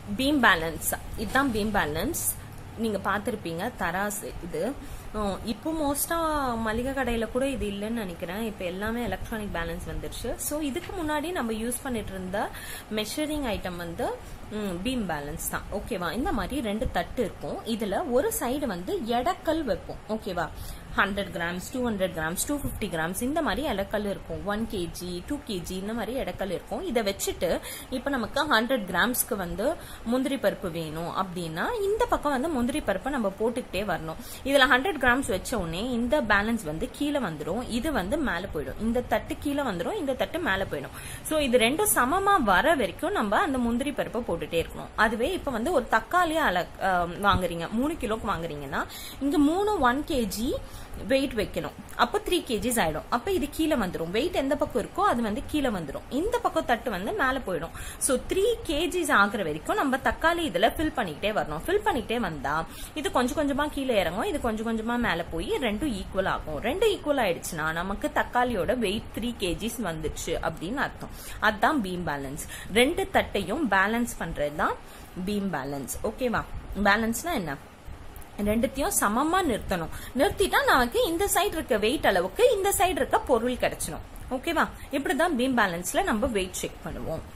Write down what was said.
beam balance இதுதான் beam balance நீங்க பார்த்திருப்பீங்க தராசு இது அஹ் இப்போ மோஸ்டா மளிகை கடையில கூட இது இல்லைன்னு நினைக்கிறேன் இப்போ எல்லாமே எலக்ட்ரானிக் பேலன்ஸ் வந்துருச்சு ஸோ இதுக்கு முன்னாடி நம்ம யூஸ் பண்ணிட்டு இருந்த மெஷரிங் ஐட்டம் வந்து பீம் பேலன்ஸ் தான் ஓகேவா இந்த மாதிரி ரெண்டு தட்டு இருக்கும் இதுல ஒரு சைடு வந்து எடக்கல் வைப்போம் ஓகேவா hundred grams two hundred grams two fifty grams இந்த மாதிரி எடக்கல் இருக்கும் ஒன் கேஜி டூ கேஜி இந்த மாதிரி எடக்கல் இருக்கும் இதை வச்சுட்டு இப்போ நமக்கு ஹண்ட்ரட் கிராம்ஸ்க்கு வந்து முந்திரி பருப்பு வேணும் அப்படின்னா இந்த பக்கம் வந்து முந்திரி பருப்பை நம்ம போட்டுக்கிட்டே வரணும் இதுல ஹண்ட்ரட் கிராம்ஸ் வச்ச உடனே இந்த பேலன்ஸ் வந்து கீழே வந்துடும் இது வந்து மேலே போயிடும் இந்த தட்டு கீழே வந்துடும் இந்த தட்டு மேலே போயிடும் ஸோ இது ரெண்டும் சமமா வர வரைக்கும் நம்ம அந்த முந்திரி பருப்பை போட்டுட்டே இருக்கணும் அதுவே இப்போ வந்து ஒரு தக்காளி அள அஹ், வாங்குறீங்க மூணு கிலோக்கு வாங்குறீங்கன்னா இங்க மூணு ஒன் கேஜி வெயிட் வைக்கணும் அப்போ த்ரீ கேஜிஸ் ஆயிடும் அப்போ இது கீழே வந்துடும் வெயிட் எந்த பக்கம் இருக்கோ அது வந்து கீழே வந்துடும் இந்த பக்கம் தட்டு வந்து மேலே போயிடும் ஸோ த்ரீ கேஜிஸ் ஆகுற வரைக்கும் நம்ம தக்காளி இதுல ஃபில் பண்ணிக்கிட்டே வரணும் ஃபில் பண்ணிக்கிட்டே வந்தா இது கொஞ்சம் கொஞ்சமா கீழே இறங்கும் இது கொஞ்சம் கொஞ்சமா மேலே போய் ரெண்டும் ஈக்குவல் ஆகும் ரெண்டும் ஈக்குவல் ஆயிடுச்சுன்னா நமக்கு தக்காளியோட வெயிட் த்ரீ கேஜிஸ் வந்துச்சு அப்படின்னு அர்த்தம் அதுதான் பீம் பேலன்ஸ் ரெண்டு தட்டையும் பேலன்ஸ் பண்றது தான் பீம் பேலன்ஸ் ஓகேவா பேலன்ஸ்னா என்ன ரெண்டுத்தையும் சமமா நிறுத்தணும் நிறுத்திட்டா நமக்கு இந்த சைடு இருக்க வெயிட் அளவுக்கு இந்த சைடு இருக்க பொருள் கிடைச்சிடும் ஓகேவா இப்படிதான் பீம் பேலன்ஸ்ல நம்ம வெயிட் செக் பண்ணுவோம்